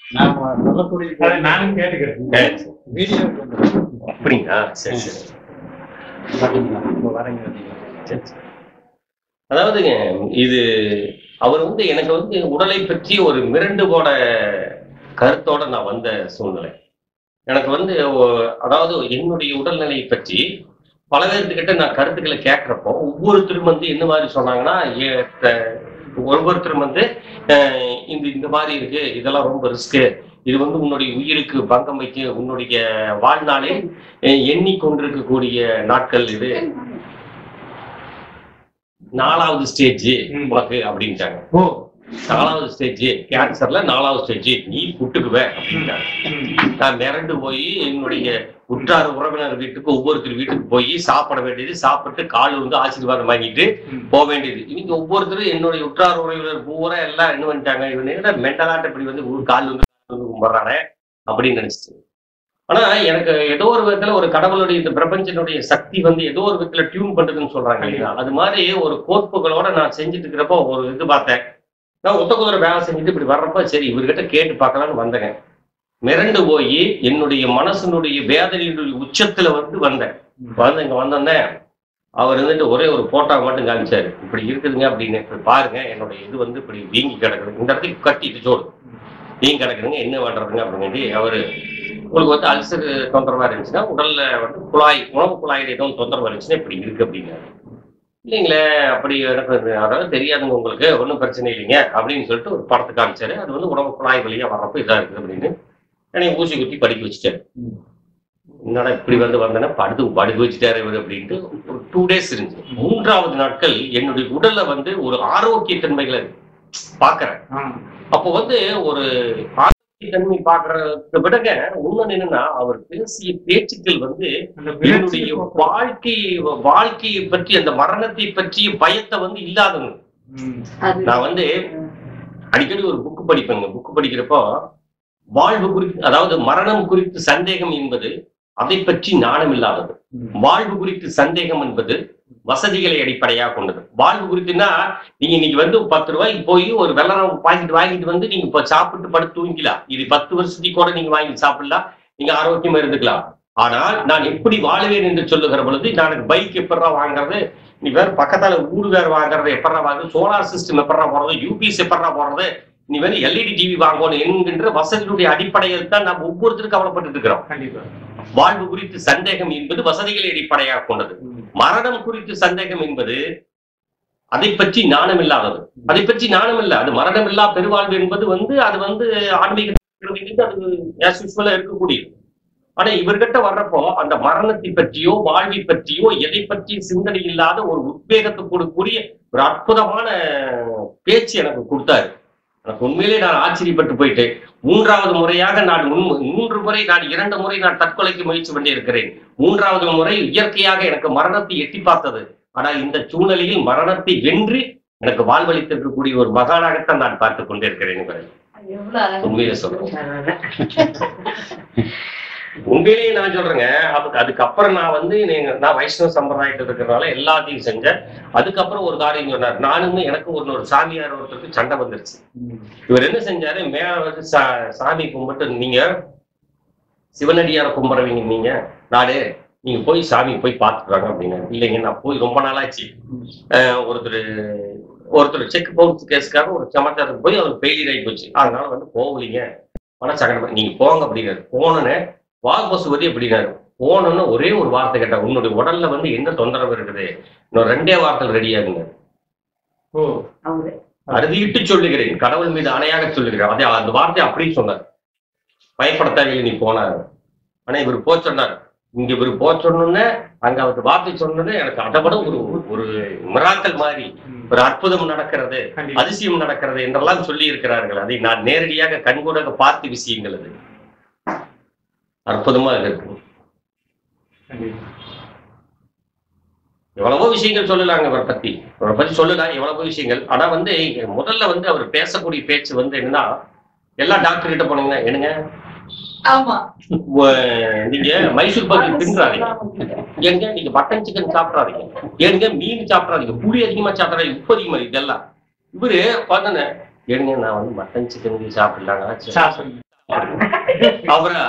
நாம சொல்லக்கூடிய அதை நானும் கேட்டுக்கிறேன் சரி, சரி. வீடியோ அப்படிங்களா சரி சரி பாத்தீங்களா இப்போ வரீங்க பாத்தீங்களா? சரி, சரி. அதாவதுங்க இது அவர் வந்து எனக்கு வந்து உடலை பற்றி ஒரு மிரண்டு போன கருத்தோட நான் வந்த சூழ்நிலை எனக்கு வந்து ஒ- அதாவது என்னுடைய உடல்நிலையை பற்றி பல பேர்த்துக்கிட்ட நான் கருத்துக்களை கேட்குறப்போ ஒவ்வொருத்தரும் வந்து என்ன மாதிரி சொன்னாங்கன்னா ஏ- த- ஒவ்வொருத்தரும் வந்து அஹ், இந்த இந்த மாதிரி இருக்கு இதெல்லாம் ரொம்ப ரிஸ்க்கு இது வந்து உன்னுடைய உயிருக்கு பங்கம் வைக்க உன்னுடைய வாழ்நாளில் அஹ், எண்ணிக்கொண்டிருக்கக்கூடிய நாட்கள் இது நாலாவது ஸ்டேஜ் ம். உனக்கு அப்படின்ட்டாங்க ஓ நாலாவது ஸ்டேஜ் கேன்சர்ல நாலாவது ஸ்டேஜ் நீ புட்டுக்குவ அப்படின்ட்டாங்க ம். நான் மிரண்டு போய் என்னுடைய உற்றார் உறவினர் வீட்டுக்கு ஒவ்வொருத்தர் வீட்டுக்கு போய் சாப்பிட வேண்டியது சாப்பிட்டு கால் வந்து ஆசீர்வாதம் வாங்கிட்டு ம். போக வேண்டியது இன்னைக்கு ஒவ்வொருத்தரும் என்னுடைய உற்றார் உறவினர் பூரா எல்லாம் என்ன பண்ணிட்டாங்க இவன் என்ன மென்டலாட்ட இப்படி வந்து ஒரு கால் வந்து கால் வந்து கும்பிட்றானே அப்படின்னு நினைச்சிட்டு ஆனா எனக்கு ஏதோ ஒரு விதத்துல ஒரு கடவுளுடைய இந்த பிரபஞ்சனுடைய சக்தி வந்து ஏதோ ஒரு விதத்துல டியூன் பண்ணுதுன்னு சொல்றாங்க இல்லையா அது மாதிரி ஒரு கோட்புகளோட நான் செஞ்சுட்டு இருக்கிறப்போ ஒரு இது பார்த்தேன் நான் ஒத்த குதிரை வேலை செஞ்சுட்டு இப்படி வர்றப்ப சரி இவர்கிட்ட கேட்டு பார்க்கலாம்னு வந்தேங்க மிரண்டு போய் என்னுடைய மனசனுடைய வேதனையினுடைய உச்சத்துல வந்து வந்தேன் வந்து இங்க வந்தோன்னே அவர் வந்துட்டு ஒரே ஒரு போட்டோ மட்டும் காமிச்சாரு இப்படி இருக்குதுங்க அப்படின்னு இப்படி பாருங்க என்னுடைய இது வந்து இப்படி வீங்கி கிடக்குது இந்த இடத்துக்கு கட்டிட்டு சோடு வீங்கி கிடக்குதுங்க என்ன பண்றதுங்க அப்படின்னு அவரு உங்களுக்கு வந்து அல்சர் தொந்தரவா இருந்துச்சுன்னா உடல்ல வந்து குழாய் உணவு குழாயில் எதுவும் தொந்தரவு இருந்துச்சுன்னா இப்படி இருக்கு அப்படின்னாரு இல்லைங்களே அப்படி எனக்கு அது அதாவது தெரியாதுங்க உங்களுக்கு ஒன்றும் பிரச்சனை இல்லைங்க அப்படின்னு சொல்லிட்டு ஒரு படத்தை காமிச்சாரு அது வந்து உணவு குழாய் வழியா வர்றப்ப இதா இருக்குது அப்படின்னு என்னை ஊசி குத்தி படிக்க வச்சுட்டாரு ம். என்னடா இப்படி வந்து வந்தேன்னா படுத்து படுக்க வச்சுட்டாரு இவரு அப்படின்ட்டு ஒரு டூ டேஸ் இருந்துச்சு மூன்றாவது நாட்கள் என்னுடைய உடல்ல வந்து ஒரு ஆரோக்கிய தன்மைகளை பாக்குறேன் ஆ. அப்போ வந்து ஒரு ஆரோக்கிய தன்மை பாக்குறத விடங்க உண்மை என்னன்னா அவர் பேசிய பேச்சுக்கள் வந்து அந்த என்னுடைய விரக்தியை போக்குறது. வாழ்க்கை வாழ்க்கையை பற்றி அந்த மரணத்தை பற்றிய பயத்தை வந்து இல்லாதவங்க ம். நான் வந்து அடிக்கடி ஒரு புக்கு படிப்பேங்க புக்கு படிக்கிறப்போ வாழ்வு குறித்து அதாவது மரணம் குறித்து சந்தேகம் என்பது அதை பற்றி ஞானம் இல்லாதது ம். வாழ்வு குறித்து சந்தேகம் என்பது வசதிகளை அடிப்படையாக கொண்டது வாழ்வு குறித்துனா நீங்க இன்னைக்கு வந்து பத்து ரூபாய்க்கு போய் ஒரு வெள்ளரம் பாக்கெட் வாங்கிட்டு வந்து நீங்க இப்ப சாப்பிட்டு படுத்து தூங்கிக்கலாம் இது பத்து வருஷத்துக்கு கூட நீங்க வாங்கி சாப்பிடலாம் நீங்க ஆரோக்கியமா இருந்துக்கலாம் ஆனால் நான் எப்படி வாழுவேன் என்று சொல்லுகிற பொழுது நான் எனக்கு பைக் எப்படா வாங்குறது நீ வேற பக்கத்தால ஊடு வேற வாங்குறது எப்படா வாங்குறது சோலார் சிஸ்டம் எப்படா போறது யூபிஎஸ் எப்படா போறது நீ வேற எல்இடி டிவி வாங்கணும் என்கின்ற வசதியுடைய அடிப்படையில் தான் நாம் ஒவ்வொருத்தரும் கவலைப்பட்டு இருக்கிறோம் கண்டிப்பா வாழ்வு குறித்து சந்தேகம் என்பது வசதிகளை அடிப்படையாக கொண்டது ம். மரணம் குறித்து சந்தேகம் என்பது அதை பற்றி ஞானம் இல்லாதது அதை பற்றி ஞானம் இல்ல அது மரணம் இல்லா பெருவாழ்வு என்பது வந்து அது வந்து ஆன்மீக அது as usual ஆ இருக்கக்கூடியது ஆனா இவர்கிட்ட வர்றப்போ அந்த மரணத்தை பற்றியோ வாழ்வை பற்றியோ எதை பற்றி சிந்தனை இல்லாத ஒரு உத்வேகத்தை கொடுக்கக்கூடிய ஒரு அற்புதமான பேச்சு எனக்கு கொடுத்தாரு எனக்கு உண்மையிலே நான் ஆச்சரியப்பட்டு போயிட்டேன் மூன்றாவது முறையாக நான் உண்மை மூன்று முறை நான் இரண்டு முறை நான் தற்கொலைக்கு முயற்சி பண்ணி இருக்கிறேன் மூன்றாவது முறை இயற்கையாக எனக்கு மரணத்தை எட்டி பார்த்தது ஆனால் இந்த சூழ்நிலையில் மரணத்தை வென்று எனக்கு வாழ்வளித்திருக்கக்கூடிய ஒரு மகானாகத்தான் நான் பார்த்துக் கொண்டிருக்கிறேன் இவரை எவ்வளவு அழகா உண்மையிலே சொல்றேன் உண்மையிலேயே நான் சொல்றேங்க அதுக்கு அதுக்கப்புறம் நான் வந்து நீங்க- நான் வைஷ்ணவ சம்பிரதாயத்தில் இருக்கிறனால எல்லாத்தையும் செஞ்சேன் அதுக்கப்புறம் ஒரு காரியம் சொன்னார் நானுமே எனக்கு ஒரு ஒரு சாமியார் ஒருத்தருக்கு சண்டை வந்துருச்சு ம். இவர் என்ன செஞ்சாரு மேல வந்து சா- சாமி கும்பிட்டு நீங்க சிவனடியார கும்பிடுறவங்க நீங்க நாடு நீங்க போய் சாமி போய் பார்த்துட்டு அப்படின்னு இல்லைங்க நான் போய் ரொம்ப நாளாச்சு அஹ் ஒருத்தர் ஒருத்தர் செக் பவுன்ஸ் கேஸுக்காக ஒரு சமாச்சாரத்துக்கு போய் அவர் ஃபெயிலியர் ஆகி போச்சு அதனால வந்து போகலீங்க மன சங்கடம் நீங்க போங்க அப்படின்னாரு போனோன்னே வாக்பசுபதி அப்படின்னாரு போனோன்னு ஒரே ஒரு வார்த்தை கேட்டேன் உன்னுடைய உடல்ல வந்து என்ன தொந்தரவு இருக்குது இன்னும் ரெண்டே வார்த்தை ரெடியாகுங்க ஓ அவரு அறுதியிட்டு சொல்லுகிறேன் கடவுள் மீது ஆணையாக சொல்லுகிறேன் அதே அந்த வார்த்தை அப்படியே சொன்னார் பயப்பட தேவையில்லை நீ போனார் ஆனா இவர் போ சொன்னார் இங்க இவர் போ சொன்னோன்னே அங்க அவர் வார்த்தை சொன்னோன்னே எனக்கு அதை விட ஒரு ஒரு மிராக்கல் மாதிரி ம். ஒரு அற்புதம் நடக்கிறது கண்டிப்பா அதிசயம் நடக்கிறது என்றெல்லாம் சொல்லி இருக்கிறார்கள் அதை நான் நேரடியாக கண்கூடாக பார்த்த விஷயங்கள் அது அற்புதமா இருக்கு கண்டிப்பா எவ்வளவோ விஷயங்கள் சொல்லலாங்க அவரை பத்தி அவரை பத்தி சொல்லலாம் எவ்வளவோ விஷயங்கள் ஆனா வந்து முதல்ல வந்து அவர் பேசக்கூடிய பேச்சு வந்து என்னன்னா எல்லா டாக்டர் கிட்ட போனீங்கன்னா என்னங்க ஆமா உ- நீங்க மைசூர் பாக்கு தின்றாதீங்க எங்க நீங்க மட்டன் சிக்கன் சாப்பிடாதீங்க ஏனுங்க மீன் சாப்பிடாதீங்க புளி அதிகமா சாப்பிடாதீங்க உப்பு அதிகமா இதெல்லாம் இவரு பண்ணன ஏனுங்க நான் வந்து மட்டன் சிக்கன் சாப்பிடலாங்க சரி. சாப்பிடுங்க அப்புறம்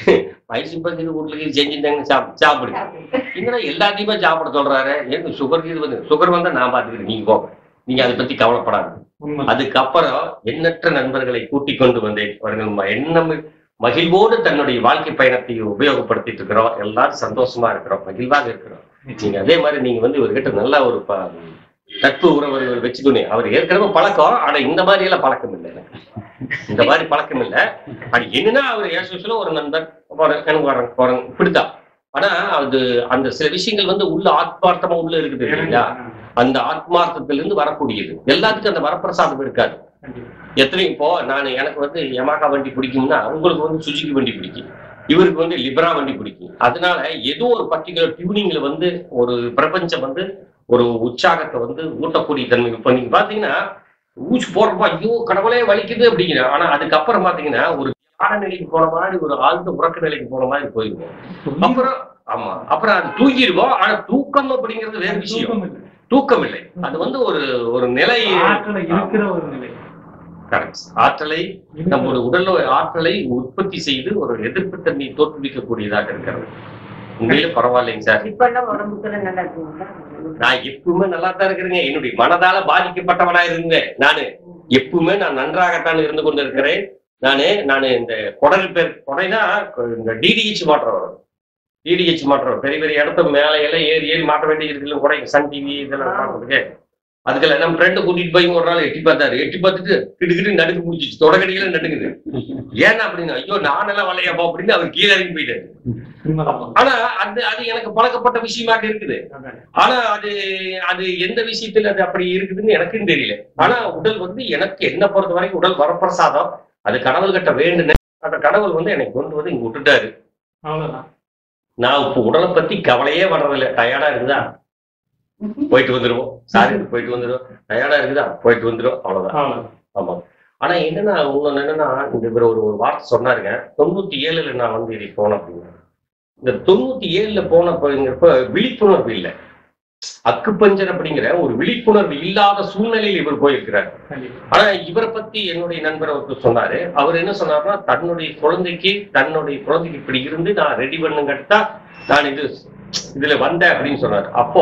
வயசு பக்கத்து வீட்டுல செஞ்சுட்டாங்கன்னு சாப் சாப்பிடு என்னடா எல்லாத்தையுமே சாப்பிட சொல்றாரு எனக்கு சுகர் இது வந்து சுகர் வந்தா நான் பாத்துக்கிறேன் நீங்க போங்க நீங்க அதை பத்தி கவலைப்படாது உண்மை அதுக்கப்புறம் எண்ணற்ற நண்பர்களை கூட்டிக் கொண்டு வந்தேன் அவர்கள் ம- எண்ணம் மகிழ்வோடு தன்னுடைய வாழ்க்கை பயணத்தை உபயோகப்படுத்திட்டு இருக்கிறோம் எல்லாரும் சந்தோஷமா இருக்கிறோம் மகிழ்வாக இருக்கிறோம் நீங்க அதே மாதிரி நீங்க வந்து இவர்கிட்ட நல்ல ஒரு ப- நட்பு உறவுகள் வச்சுக்கணும் அவர் ஏற்கனவே பழக்கம் ஆனா இந்த மாதிரி எல்லாம் பழக்கம் இல்லை எனக்கு இந்த மாதிரி பழக்கம் இல்லை அது என்னன்னா அவர் ஏசுல ஒரு நண்பர் போறேன், எனக்கு வரேன் போறேன் இப்படித்தான் ஆனா அது அந்த சில விஷயங்கள் வந்து உள்ள ஆத்மார்த்தமா உள்ள இருக்குது இல்லைங்களா அந்த ஆத்மார்த்தத்திலிருந்து வரக்கூடியது எல்லாத்துக்கும் அந்த வரப்பிரசாதம் இருக்காது கண்டிப்பா. எத்தனை இப்போ நான் எனக்கு வந்து யமாகா வண்டி பிடிக்கும்னா உங்களுக்கு வந்து சுசுகி வண்டி பிடிக்கும் இவருக்கு வந்து லிப்ரா வண்டி பிடிக்கும் அதனால ஏதோ ஒரு பர்டிகுலர் டியூனிங்ல வந்து ஒரு பிரபஞ்சம் வந்து ஒரு உற்சாகத்தை வந்து ஊட்டக்கூடிய தன்மை இப்போ நீங்க பாத்தீங்கன்னா ஊசி போடுறப்ப ஐயோ கடவுளே வலிக்குது அப்படிங்கிற ஆனா அதுக்கப்புறம் பாத்தீங்கன்னா ஒரு தியான நிலைக்கு போன மாதிரி ஒரு ஆழ்ந்த உறக்க நிலைக்கு போன மாதிரி போயிருவோம் அப்புறம் ஆமா அப்புறம் அது தூங்கிடுவோம் ஆனா தூக்கம் அப்படிங்கிறது வேற விஷயம் தூக்கம் இல்லை. தூக்கம் இல்லை அது வந்து ஒரு ஒரு நிலை ஆற்றல இருக்கிற ஒரு நிலை correct. ஆற்றலை நம்முடைய உடல்ல ஒரு ஆற்றலை உற்பத்தி செய்து ஒரு எதிர்ப்பு தன்மையை தோற்றுவிக்கக்கூடியதாக இருக்கிறது உண்மையிலே பரவாயில்லைங்க சார் இப்ப எல்லாம் உடம்புக்கு நல்லா இருக்குங்களா நான் எப்பவுமே நல்லா தான் இருக்கிறேங்க என்னுடைய மனதால பாதிக்கப்பட்டவனா இருந்தேன் நானு எப்பவுமே நான் நன்றாகத்தான் இருந்து கொண்டு இருக்கிறேன் நானு நானு இந்த கொடல் பேர் கொடைனா இந்த டிடிஹெச் மாற்றம் வரும் டிடிஹெச் மாற்றம் பெரிய பெரிய இடத்த மேல எல்லாம் ஏறி ஏறி மாட்ட வேண்டியது இருக்குல்ல கொடை சன் டிவி இதெல்லாம் பார்க்கறதுக்கு அதுக்கெல்லாம் நம்ம ஃப்ரெண்டு கூட்டிட்டு போய் ஒரு நாள் எட்டி பார்த்தாரு எட்டி பார்த்துட்டு கிடுக்கிட்டு நடுக்கு முடிச்சிச்சு தொடக்கடியில நடுங்குது ஏன்னா அப்படின்னு ஐயோ நானெல்லாம் வளையாப்பா அப்படின்னு அவர் கீழே இறங்கி போயிட்டாரு உண்மைதான். ஆனா அது அது எனக்கு பழக்கப்பட்ட விஷயமாக இருக்குது அதான். ஆனா அது அது எந்த விஷயத்துல அது அப்படி இருக்குதுன்னு எனக்கும் தெரியல ஆனா உடல் வந்து எனக்கு என்ன பொறுத்த வரைக்கும் உடல் வரப்பிரசாதம் அது கடவுள் கிட்ட வேண்டுன அந்த கடவுள் வந்து எனக்கு கொண்டு வந்து இங்க விட்டுட்டாரு அவ்வளவுதான் நான் இப்போ உடலை பத்தி கவலையே வர்றதில்ல டயர்டா இருக்குதா போயிட்டு வந்துருவோம் சாரி போயிட்டு வந்துருவோம் டயர்டா இருக்குதா போயிட்டு வந்துரும் அவ்வளவுதான் அவ்வளவுதான் ஆமா ஆனா என்னன்னா இன்னொன்னு என்னன்னா இந்த இவர் ஒரு ஒரு வார்த்தை சொன்னாருங்க தொண்ணூத்தி ஏழுல நான் வந்து இது போனேன் அப்படின்னா இந்த தொண்ணூத்தி ஏழுல போனப்பங்கிறப்ப விழிப்புணர்வு இல்லை அக்குப்பஞ்சர் அப்படிங்கிற ஒரு விழிப்புணர்வு இல்லாத சூழ்நிலையில் இவர் போயிருக்கிறார் கண்டிப்பா ஆனா இவரை பத்தி என்னுடைய நண்பர் ஒருத்தர் சொன்னாரு அவர் என்ன சொன்னார்னா தன்னுடைய குழந்தைக்கு தன்னுடைய குழந்தைக்கு இப்படி இருந்து நான் ரெடி பண்ணுங்கட்டா நான் இது இதுல வந்தேன் அப்படின்னு சொன்னார் அப்போ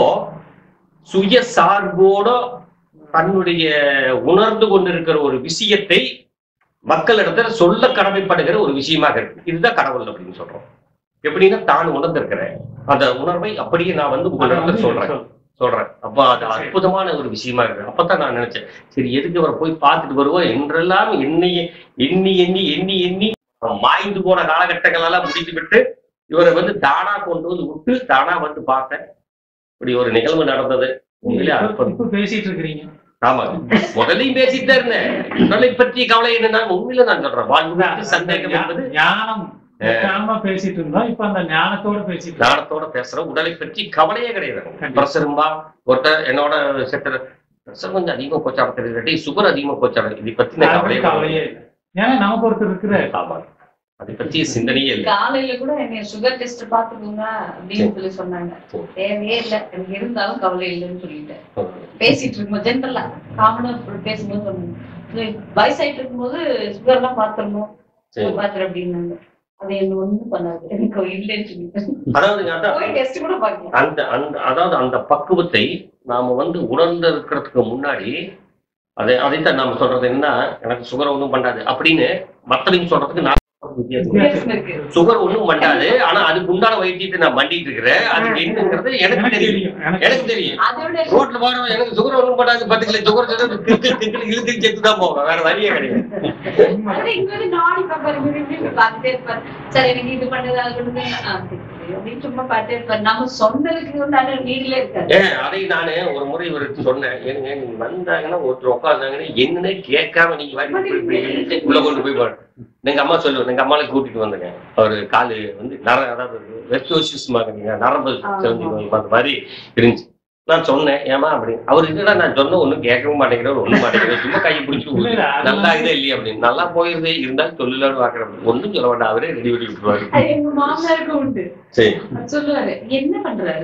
சுய சார்போட தன்னுடைய உணர்ந்து கொண்டிருக்கிற ஒரு விஷயத்தை மக்களிடத்துல சொல்ல கடமைப்படுகிற ஒரு விஷயமாக இருக்கு இதுதான் கடவுள் அப்படின்னு சொல்றோம் எப்படின்னா தான் உணர்ந்திருக்கிறேன் அந்த உணர்வை அப்படியே நான் வந்து உங்களிடத்துல சொல்றேன் சொல்றேன் அப்ப அது அற்புதமான ஒரு விஷயமா இருக்கு அப்பதான் நான் நினைச்சேன் சரி எதுக்கு அவரை போய் பார்த்துட்டு வருவோம் என்றெல்லாம் எண்ணி எண்ணி எண்ணி எண்ணி எண்ணி மாய்ந்து போன காலகட்டங்கள் எல்லாம் முடித்து விட்டு இவரை வந்து தானா கொண்டு வந்து விட்டு தானா வந்து பார்த்தேன் இப்படி ஒரு நிகழ்வு நடந்தது உண்மையிலே இப்ப- அற்புதம் இப்ப பேசிட்டு இருக்கிறீங்க ஆமா முதலையும் பேசிட்டு தான் இருந்தேன் உடலை பற்றிய கவலை என்னன்னா உண்மையில நான் சொல்றேன் வாழ்வு பற்றி சந்தேகம் என்பது ஞானம் ஞானமா பேசிட்டு இருந்தோம் இப்ப அந்த ஞானத்தோட பேசிட்டு இருக்கோம். ஞானத்தோட பேசுறோம் உடலை பற்றி கவலையே கிடையாது கண்டிப்பா. பிரசரும்பா ஒருத்தர் என்னோட செத்துற பிரஷர் கொஞ்சம் அதிகமா போச்சாட தெரியுது சுகர் அதிகமா போச்சாட இதை பத்தி நான் அது கவலையே கவலையே இல்லை ஏன்னா நமக்கு ஒருத்தர் இருக்கிற ஆமா அதை பத்தி சிந்தனையே இல்லை காலையில கூட என்னைய சுகர் டெஸ்ட் பாத்துக்கோங்க அப்படின்னு சொல்லி சொன்னாங்க சரி. தேவையே இல்ல எனக்கு இருந்தாலும் கவலை இல்லைன்னு சொல்லிட்டேன் பேசிட்டு இருக்கும்போது ஜென்ரலா காமனா பேசும்போது சொன்னாங்க இது வயசாயிட்டு இருக்கும்போது சுகர் எல்லாம் பாத்துடணும் சரி. பாத்துரு அப்படின்னாங்க அது என்ன ஒண்ணும் பண்ணாது எனக்கு இல்லைன்னு சொல்லிட்டேன் அதாவது அதான் போய் டெஸ்ட் கூட பாக்கல அந்த அந்த அதாவது அந்த பக்குவத்தை நாம வந்து உணர்ந்து இருக்கிறதுக்கு முன்னாடி அதை அதைத்தான் நாம சொல்றது என்ன எனக்கு சுகர் ஒண்ணும் பண்ணாது அப்படின்னு மத்தவங்க சொல்றதுக்கு நான் வித்தியாசம் வித்தியாசம் இருக்கு சுகர் ஒண்ணும் பண்ணாது ஆனா அதுக்கு உண்டான வைத்தியத்தை நான் பண்ணிட்டு இருக்கிறேன் அது என்னங்கிறது எனக்கு எனக்கு தெரியும் தெரியும் எனக்கு எனக்கு தெரியும் அதோட ரோட்ல போறவன் எனக்கு சுகர் ஒண்ணும் பண்ணாது பத்து கிலோ சுகர் திக்கு திக்கு இழுத்து செத்து தான் போவேன் வேற வழியே கிடையாது உண்மை. அதான் இங்க வந்து நாடி பாப்பாரு இப்படி இப்படி பார்த்துட்டே இருப்பாரு சரி எனக்கு இது பண்ணுது அது பண்ணுது ஆ, சரி, சரி, அப்படின்னு சும்மா பார்த்துட்டே இருப்பாரு நம்ம சொன்னதுக்கு உண்டான நீங்களே இருக்காரு ஏன் அதை நானு ஒரு முறை இவருக்கு சொன்னேன் ஏனுங்க நீங்க வந்தாங்கன்னா ஒருத்தர் உட்காந்தாங்கன்னா என்னன்னே கேட்காம நீங்க வாட்டி இப்படி இப்படி இழுத்து உள்ள கொண்டு போய் பாரு எங்க அம்மா சொல்லுவேன் எங்க அம்மாவை கூட்டிட்டு வந்தேங்க அவரு காலு வந்து நர அதாவது வெர்கோசிஸ் நரம்பு செவந்தி அந்த மாதிரி இருந்துச்சு நான் சொன்னேன் ஏமா அப்படி அவர் என்னடா நான் சொன்ன ஒண்ணும் கேட்கவும் மாட்டேங்கிறவர் ஒண்ணும் மாட்டேங்கிறவர் சும்மா கையை பிடிச்சிட்டு இல்ல, இல்ல, ஊத்து. அது நல்லா வந்து- இதே இல்லையா அப்படின்னு நல்லா போயிருந்தே இருந்தாலும் சொல்லலான்னு பாக்குறேன் ஒண்ணும் சொல்ல வேண்டாம் அவரே ரெடி பண்ணி விட்டுருவாரு அது எங்க மாமனாருக்கு உண்டு சரி அவர் சொல்லுவாரு என்ன பண்றாரு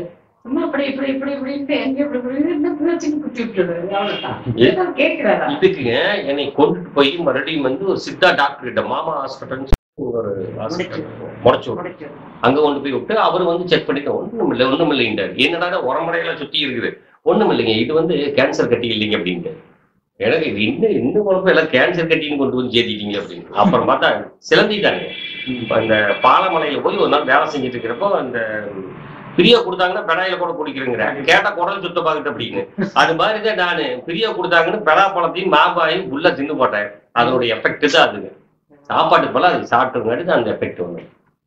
சும்மா இப்படி இப்படி இப்படி இப்படின்ட்டு எங்க இப்படி இப்படி என்ன பிரச்சனை குத்தி விட்டுடுறது அவ்வளவுதான் ஏ- ஏதாவது கேட்கிறாரா இதுக்குங்க என்னை கொண்டுட்டு போய் மறுபடியும் வந்து ஒரு சித்தா டாக்டர் கிட்ட மாமா ஹாஸ்பிட்டல் ஒரு ஹாஸ்பிட்டல் முடச்சு விட்டு அங்க கொண்டு போய் விட்டு அவர் வந்து செக் பண்ணிட்டு ஒண்ணும் இல்லை ஒண்ணும் இல்லைன்றார் என்னடா உரமுறையெல்லாம் சுத்தி இருக்குது ஒண்ணும் இல்லைங்க இது வந்து கேன்சர் கட்டி இல்லைங்க அப்படின்ட்டு எனக்கு இது இன்னும் இன்னும் குழப்பம் எல்லாம் கேன்சர் கட்டின்னு கொண்டு வந்து சேர்த்திட்டீங்க அப்படின்னு அப்புறம் பார்த்தா சிலந்திட்டாங்க இப்ப அந்த பாலமலையில போய் ஒரு நாள் வேலை செஞ்சுட்டு இருக்கிறப்போ அந்த பிரியா கொடுத்தாங்கன்னா பெடாயில கூட குடிக்கிறேங்கிற கேட்டா குடல் சுத்த பாக்குது அப்படின்னு அது மாதிரிதான் நானு பிரியா கொடுத்தாங்கன்னு பெடா பழத்தையும் மாம்பாயும் உள்ள தின்னு போட்டேன் அதோட எஃபெக்ட் தான் அதுங்க சாப்பாட்டுக்கு போல அது சாப்பிட்டுங்காட்டி தான் அந்த எஃபெக்ட் வந்து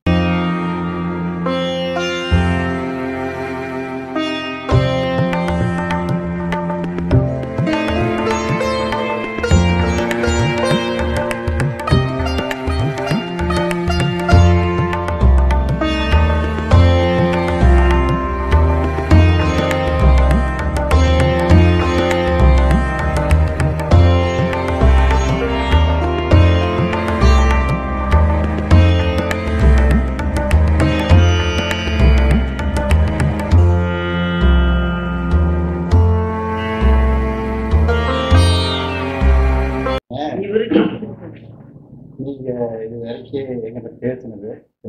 இவருக்கு நீங்க இது வரைக்கும் எங்கிட்ட பேசுனது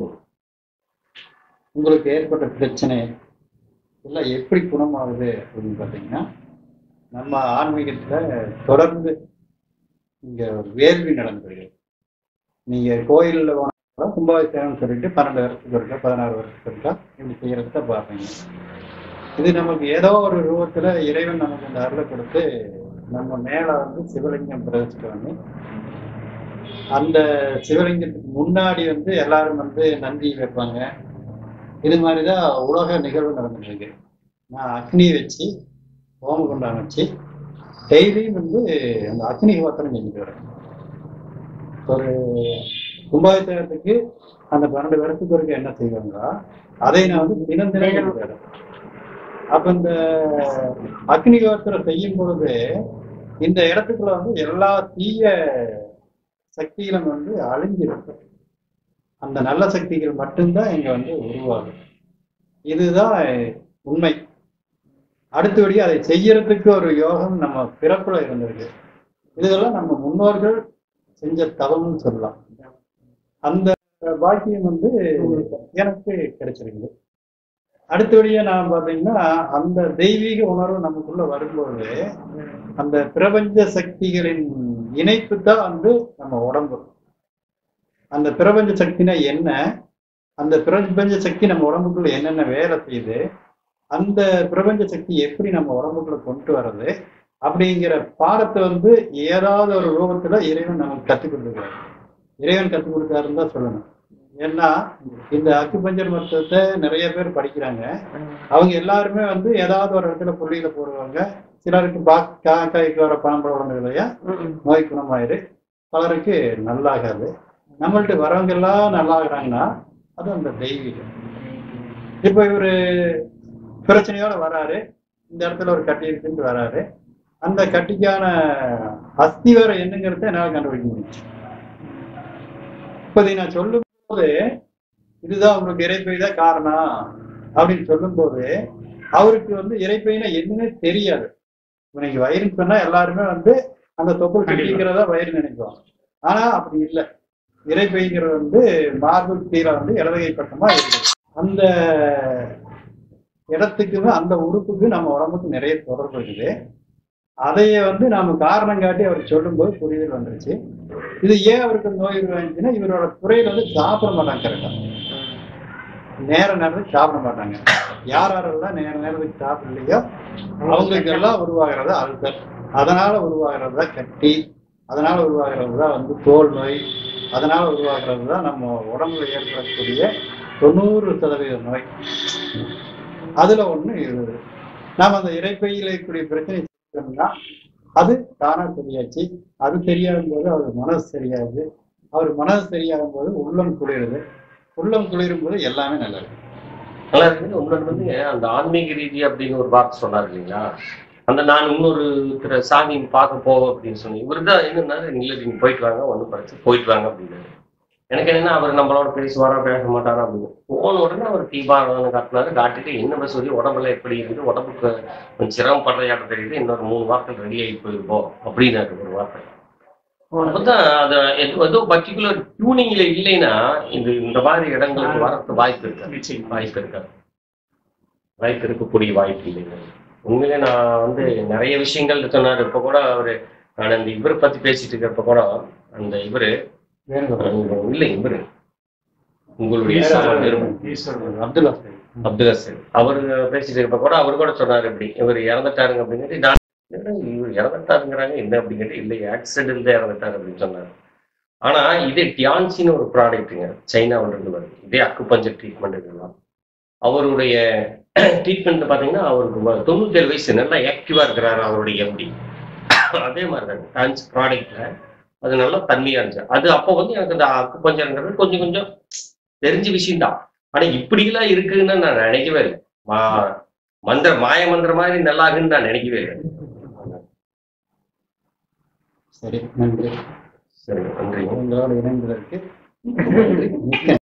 உங்களுக்கு ஏற்பட்ட பிரச்சனை எல்லாம் எப்படி குணமாகுது அப்படின்னு பார்த்தீங்கன்னா நம்ம ஆன்மீகத்துல தொடர்ந்து இங்க ஒரு வேள்வி நடந்துருக்கு நீங்க கோயில்ல போனா கும்பாபிஷேகம் சொல்லிட்டு பன்னெண்டு வருஷத்துக்கு இருக்கா பதினாறு வருஷத்துக்கு இருக்கா இப்படி செய்யறத பார்ப்பீங்க இது நமக்கு ஏதோ ஒரு ரூபத்துல இறைவன் நமக்கு இந்த அருளை கொடுத்து நம்ம மேல வந்து சிவலிங்கம் பிரதிஷ்டை பண்ணி அந்த சிவலிங்கத்துக்கு முன்னாடி வந்து எல்லாரும் வந்து நந்தி வைப்பாங்க இது மாதிரிதான் உலக நிகழ்வு நடந்துட்டு இருக்கு நான் அக்னி வச்சு ஹோமகுண்டம் வச்சு டெய்லியும் வந்து அந்த அக்னி ஹோத்திரம் செஞ்சுட்டு வரேன் ஒரு கும்பாபிஷேகத்துக்கு அந்த பன்னெண்டு வருஷத்துக்கு வரைக்கும் என்ன செய்வாங்க அதை நான் வந்து தினம் தினம் செஞ்சுட்டு வரேன் அப்ப இந்த அக்னி ஹோத்திரம் செய்யும் பொழுது இந்த இடத்துக்குள்ள வந்து எல்லா தீய சக்திகளும் வந்து அழிஞ்சிருக்கு அந்த நல்ல சக்திகள் மட்டும்தான் இங்க வந்து உருவாகும் இதுதான் உண்மை அடுத்தபடி அதை செய்யறதுக்கு ஒரு யோகம் நம்ம பிறப்புல இருந்திருக்கு இதெல்லாம் நம்ம முன்னோர்கள் செஞ்ச தவம்னு சொல்லலாம் அந்த பாக்கியம் வந்து எனக்கு கிடைச்சிருக்குது அடுத்தபடியா நான் பாத்தீங்கன்னா அந்த தெய்வீக உணர்வு நமக்குள்ள வரும்போது அந்த பிரபஞ்ச சக்திகளின் இணைப்பு தான் வந்து நம்ம உடம்பு அந்த பிரபஞ்ச சக்தினா என்ன அந்த பிரபஞ்ச சக்தி நம்ம உடம்புக்குள்ள என்னென்ன வேலை செய்யுது அந்த பிரபஞ்ச சக்தி எப்படி நம்ம உடம்புக்குள்ள கொண்டு வர்றது அப்படிங்கிற பாடத்தை வந்து ஏதாவது ஒரு ரூபத்துல இறைவன் நமக்கு கற்றுக் கொடுத்துருக்காரு இறைவன் கற்றுக் கொடுத்தாருன்னு தான் சொல்லணும் ஏன்னா இந்த அக்குபஞ்சர் மருத்துவத்தை நிறைய பேர் படிக்கிறாங்க அவங்க எல்லாருமே வந்து ஏதாவது ஒரு இடத்துல புள்ளியில போடுவாங்க சிலருக்கு பா காக்காய்க்கு வர பணம் இல்லையா நோய் குணமாயிரு பலருக்கு நல்லாகாது நம்மள்ட்ட வரவங்க எல்லாம் நல்லாகிறாங்கன்னா அது அந்த தெய்வீகம் இப்போ இவரு பிரச்சனையோட வராரு இந்த இடத்துல ஒரு கட்டி இருக்குன்னு வராரு அந்த கட்டிக்கான அஸ்திவாரம் என்னங்கிறத என்னால் கண்டுபிடிக்க முடியும் இப்போ இதை நான் சொல்லும் போது இதுதான் உங்களுக்கு இறைப்பை தான் காரணம் அப்படின்னு சொல்லும்போது அவருக்கு வந்து இறைப்பைனா என்னன்னே தெரியாது இப்ப நீங்க வயிறுன்னு சொன்னா எல்லாருமே வந்து அந்த தொப்புள் கட்டிங்கிறதா வயிறு நினைப்போம் ஆனா அப்படி இல்லை இறைப்பைங்கிறது வந்து மார்பு கீழே வந்து இடதுகை பக்கமா இருக்குது அந்த இடத்துக்கு அந்த உறுப்புக்கு நம்ம உடம்புக்கு நிறைய தொடர்பு இருக்குது அதைய வந்து நாம காரணம் காட்டி அவர் சொல்லும்போது புரிதல் வந்துருச்சு இது ஏன் அவருக்கு நோய் உருவாச்சுன்னா இவரோட துறையில வந்து சாப்பிட மாட்டாங்க கரெக்டா நேர நேரத்துக்கு சாப்பிட மாட்டாங்க யார் யாரெல்லாம் நேர நேரத்துக்கு சாப்பிடலையோ அவங்களுக்கு எல்லாம் உருவாகிறது அல்சர் அதனால உருவாகிறது தான் கட்டி அதனால உருவாகிறது தான் வந்து தோல் நோய் அதனால உருவாகிறது தான் நம்ம உடம்புல ஏற்படக்கூடிய தொண்ணூறு சதவீத நோய் அதுல ஒண்ணு இது நாம அந்த இறைப்பையில் இருக்கக்கூடிய பிரச்சனை செஞ்சோம்னா அது தானா சரியாச்சு அது தெரியாகும் போது அவர் மனசு சரியாகுது அவர் மனசு சரியாகும் போது உள்ளம் குளிருது உள்ளம் குளிரும் போது எல்லாமே நல்லது நல்லா இருக்குது உங்களுக்கு வந்து அந்த ஆன்மீக ரீதி அப்படின்னு ஒரு வார்த்தை சொன்னார் இல்லைங்களா அந்த நான் இன்னொரு திரு சாமி பார்க்க போவோம் அப்படின்னு சொன்னீங்க இவர் தான் என்னன்னா இல்லை நீங்க போயிட்டு வாங்க ஒன்றும் பிரச்சனை போயிட்டு வாங்க அப்படின்னு எனக்கு என்னன்னா அவர் நம்மளோட பேசுவாரா பேச மாட்டாரா அப்படின்னு போன உடனே அவர் தீபாவளி காட்டினாரு காட்டிட்டு என்ன சொல்லி உடம்புல எப்படி இருந்து உடம்புக்கு கொஞ்சம் சிரமப்படுறையாட்ட தெரியுது இன்னொரு மூணு வாரத்தில் ரெடி ஆகி போயிருப்போம் அப்படின்னாரு ஒரு வார்த்தை அப்பதான் அது எது- ஏதோ பர்டிகுலர் டியூனிங்ல இல்லைன்னா இது இந்த மாதிரி இடங்களுக்கு வரத்து வாய்ப்பு இருக்கு நிச்சயம் வாய்ப்பு இருக்காது வாய்ப்பு இருக்கக்கூடிய வாய்ப்பு இல்லைங்க உண்மையிலே நான் வந்து நிறைய விஷயங்கள் சொன்னார் இப்ப கூட அவரு நான் அந்த இவரை பத்தி பேசிட்டு இருக்கிறப்ப கூட அந்த இவரு வேணுகோபால் அஹ் இல்லை இவரு உங்களுடைய ஈஸ்வரன் நிறுவனம் ஈஸ்வரன் அப்துல்லா சார் அப்துல் ஹசன் அவர் பேசிட்டு இருப்ப கூட அவர் கூட சொன்னார் இப்படி இவர் இறந்துட்டாருங்க அப்படின்னு நான் என்னடா இவர் இறந்துட்டாருங்கிறாங்க என்ன அப்படிங்கிட்டு இல்லை ஆக்சிடென்ட் தான் இறந்துட்டாரு அப்படின்னு சொன்னார் ஆனா இது டியான்சின்னு ஒரு ப்ராடக்ட்டுங்க சைனாவுல இருந்து வருது இதே அக்குபஞ்சர் ட்ரீட்மெண்ட் இதெல்லாம் அவருடைய ட்ரீட்மெண்ட் பாத்தீங்கன்னா அவருக்கு ம- தொண்ணூத்தேழு வயசு நல்லா ஆக்டிவா இருக்கிறாரு அவருடைய எம்டி அதே மாதிரி தான் டான்ஸ் ப்ராடக்ட்ல அது நல்லா தன்மையா இருந்துச்சு அது அப்போ வந்து எனக்கு இந்த அக்குபஞ்சர்ங்கிறது கொஞ்சம் கொஞ்சம் தெரிஞ்ச விஷயம்தான் ஆனா இப்படி எல்லாம் இருக்குன்னு நான் நினைக்கவே இல்லை மா- மந்திர மாய மந்திர மாதிரி நல்லா இருக்குன்னு நான் நினைக்கவே இல்லை சரி நன்றி சரி நன்றி உங்களோட இணைந்ததற்கு நன்றி மிக்க